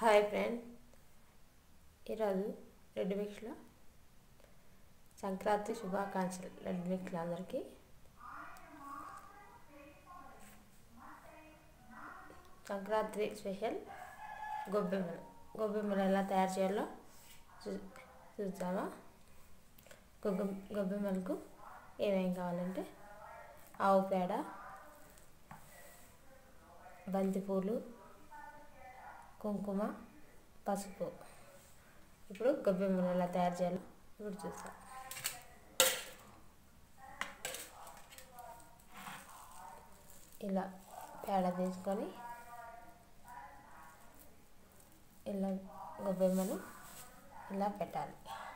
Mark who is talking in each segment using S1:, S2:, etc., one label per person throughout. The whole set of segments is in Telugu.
S1: హాయ్ ఫ్రెండ్ ఈరోజు రెడ్ మిక్స్లో సంక్రాంతి శుభాకాంక్షలు రెడ్ మిక్స్లో అందరికీ సంక్రాంతి స్పెషల్ గొబ్బెమ్మలు గొబ్బెమ్మలు ఎలా తయారు చేయాలో చూ చూద్దామా గొబ్బె గొబ్బెమ్మలకు ఏమేం కావాలంటే ఆవు పేడ బంతిపూలు కుంకుమ పసుపు ఇప్పుడు గొబ్బెమ్మలు ఎలా తయారు చేయాలో ఇప్పుడు చూస్తాం ఇలా పేడ తీసుకొని ఇలా గొబ్బెమ్మలు ఇలా పెట్టాలి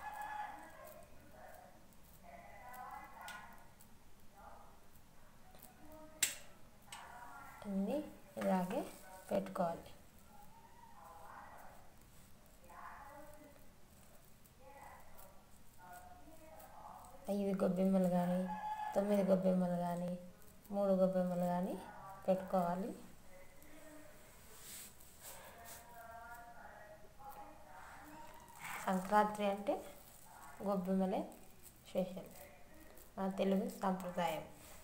S1: అన్నీ ఇలాగే పెట్టుకోవాలి ఐదు గొబ్బెమ్మలు కానీ తొమ్మిది గొబ్బెమ్మలు కానీ మూడు గొబ్బెమ్మలు కానీ పెట్టుకోవాలి సంక్రాంతి అంటే గొబ్బెమ్మలే స్పెషల్ మన తెలుగు సాంప్రదాయం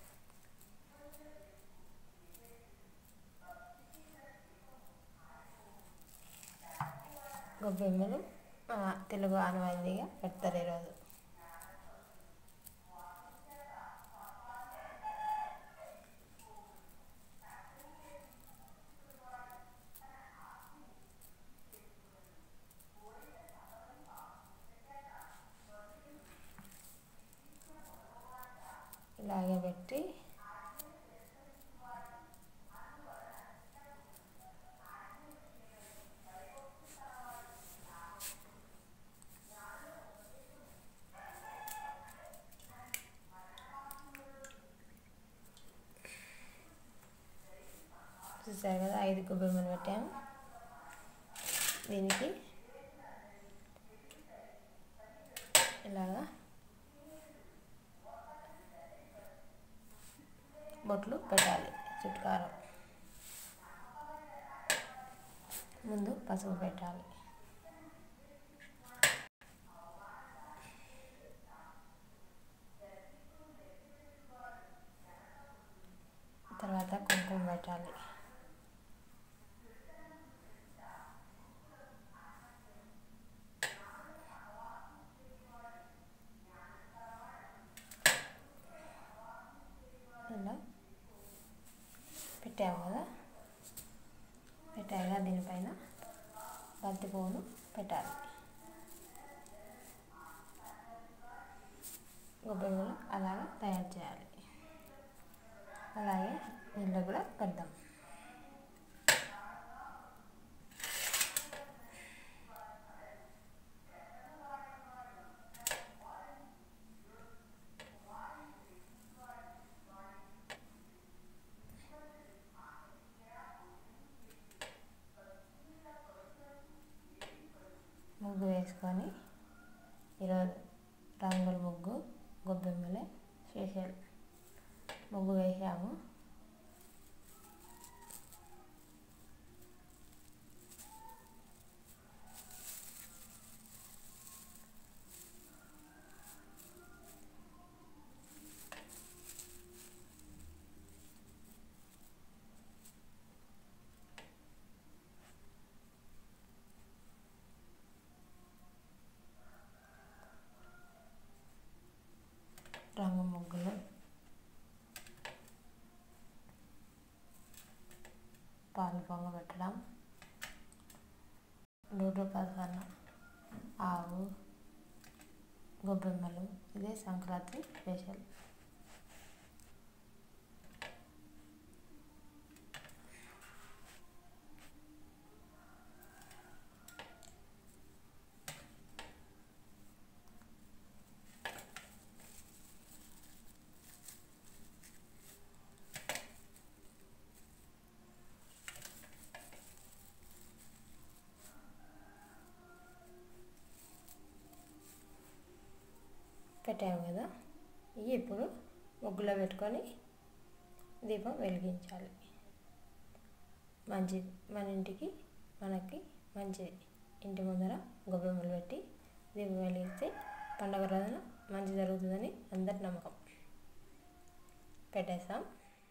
S1: గొబ్బెమ్మలు మన తెలుగు ఆనవాయితీగా పెడతారు ఈరోజు ఇలాగే పెట్టి చూసారు కదా ఐదు గొబ్బెమ్మలు పెట్టాము దీనికి ఇలాగా బొట్లు పెట్టాలి చుట్కారం ముందు పసుపు పెట్టాలి తర్వాత కుంకుమ పెట్టాలి ఇలా పెట్టాము కదా పెట్టాక దీనిపైన బంతి పువ్వును పెట్టాలి గొబ్బెమ్మలు అలాగే తయారు చేయాలి అలాగే దీంట్లో కూడా పెడదాం ముగ్గు వేసుకొని ఈరోజు రంగుల ముగ్గు గొబ్బెమ్మలే స్పెషల్ ముగ్గు వేసాము రంగు ముగ్గులు పాలు పొంగ పెట్టడం లూడో పదహారు ఆవు గొబ్బెమ్మలు ఇదే సంక్రాంతి స్పెషల్ పెట్టాము కదా ఇవి ఇప్పుడు ముగ్గులో పెట్టుకొని దీపం వెలిగించాలి మంచి మన ఇంటికి మనకి మంచిది ఇంటి ముందర గొబ్బెమ్మలు పెట్టి దీపం వెలిగిస్తే పండగ రోజున మంచి జరుగుతుందని అందరి నమ్మకం పెట్టేస్తాం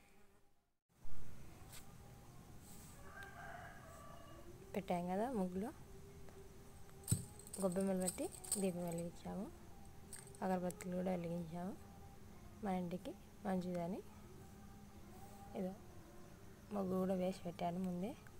S1: పెట్టాం కదా ముగ్గులు గొబ్బెమ్మలు పెట్టి దీపం వెలిగించాము అగరబత్తులు కూడా వెలిగించాము మా ఇంటికి మంచిదని ఏదో ముగ్గు కూడా వేసి పెట్టాను ముందే